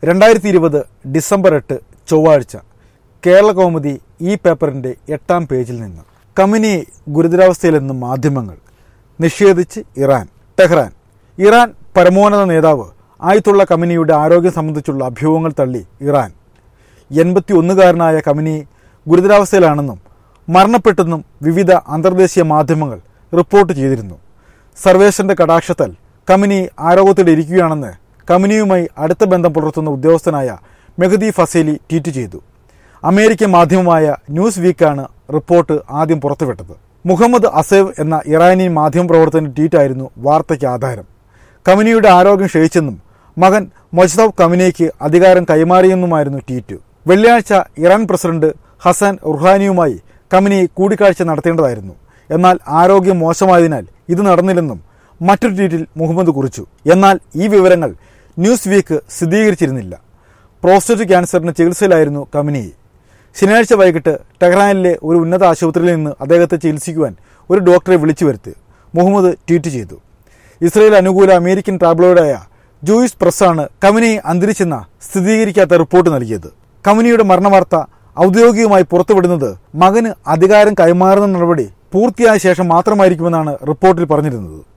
രണ്ടായിരത്തി ഇരുപത് ഡിസംബർ എട്ട് ചൊവ്വാഴ്ച കേരള കൗമുദി ഈ പേപ്പറിന്റെ എട്ടാം പേജിൽ നിന്ന് കമ്പനിയെ ഗുരുതരാവസ്ഥയിലെന്നും മാധ്യമങ്ങൾ നിഷേധിച്ച് ഇറാൻ ടെഹ്റാൻ ഇറാൻ പരമോന്നത നേതാവ് ആയത്തുള്ള കമ്പനിയുടെ ആരോഗ്യം സംബന്ധിച്ചുള്ള അഭ്യൂഹങ്ങൾ തള്ളി ഇറാൻ എൺപത്തി ഒന്നുകാരനായ കമ്പനി ഗുരുതരാവസ്ഥയിലാണെന്നും മരണപ്പെട്ടെന്നും വിവിധ അന്തർദേശീയ മാധ്യമങ്ങൾ റിപ്പോർട്ട് ചെയ്തിരുന്നു സർവേശന്റെ കടാക്ഷത്താൽ കമ്പനി ആരോഗ്യത്തിൽ ഇരിക്കുകയാണെന്ന് കമ്പനിയുമായി അടുത്ത ബന്ധം പുലർത്തുന്ന ഉദ്യോഗസ്ഥനായ മെഹദി ഫസേലി ട്വീറ്റ് ചെയ്തു അമേരിക്കൻ മാധ്യമമായ ന്യൂസ് വീക്കാണ് റിപ്പോർട്ട് ആദ്യം പുറത്തുവിട്ടത് മുഹമ്മദ് അസേവ് എന്ന ഇറാനിയൻ മാധ്യമപ്രവർത്തകന്റെ ട്വീറ്റായിരുന്നു വാർത്തയ്ക്ക് ആധാരം കമ്പനിയുടെ ആരോഗ്യം ക്ഷയിച്ചെന്നും മകൻ മൊജ്ദവ് കമ്പനിക്ക് അധികാരം കൈമാറിയെന്നുമായിരുന്നു ട്വീറ്റ് വെള്ളിയാഴ്ച ഇറാൻ പ്രസിഡന്റ് ഹസൻ റുഹാനിയുമായി കമ്പനി കൂടിക്കാഴ്ച നടത്തേണ്ടതായിരുന്നു എന്നാൽ ആരോഗ്യം മോശമായതിനാൽ ഇത് നടന്നില്ലെന്നും മറ്റൊരു ട്വീറ്റിൽ മുഹമ്മദ് കുറിച്ചു എന്നാൽ ഈ വിവരങ്ങൾ ന്യൂസ് വീക്ക് സ്ഥിരീകരിച്ചിരുന്നില്ല പ്രോസ്റ്റേറ്റ് ക്യാൻസറിന് ചികിത്സയിലായിരുന്നു കമ്പനി ശനിയാഴ്ച വൈകിട്ട് ടെഹ്റാനിലെ ഒരു ഉന്നത ആശുപത്രിയിൽ നിന്ന് അദ്ദേഹത്തെ ചികിത്സിക്കുവാൻ ഒരു ഡോക്ടറെ വിളിച്ചു വരുത്തി മുഹമ്മദ് ട്വീറ്റ് ചെയ്തു ഇസ്രയേൽ അനുകൂല അമേരിക്കൻ ടാബ്ലോയിഡായ ജൂയിസ് പ്രസ്സാണ് കമ്പനി അന്തരിച്ചെന്ന സ്ഥിരീകരിക്കാത്ത റിപ്പോർട്ട് നൽകിയത് കമ്പനിയുടെ മരണവാർത്ത ഔദ്യോഗികമായി പുറത്തുവിടുന്നത് മകന് അധികാരം കൈമാറുന്ന നടപടി പൂർത്തിയായ ശേഷം മാത്രമായിരിക്കുമെന്നാണ് റിപ്പോർട്ടിൽ പറഞ്ഞിരുന്നത്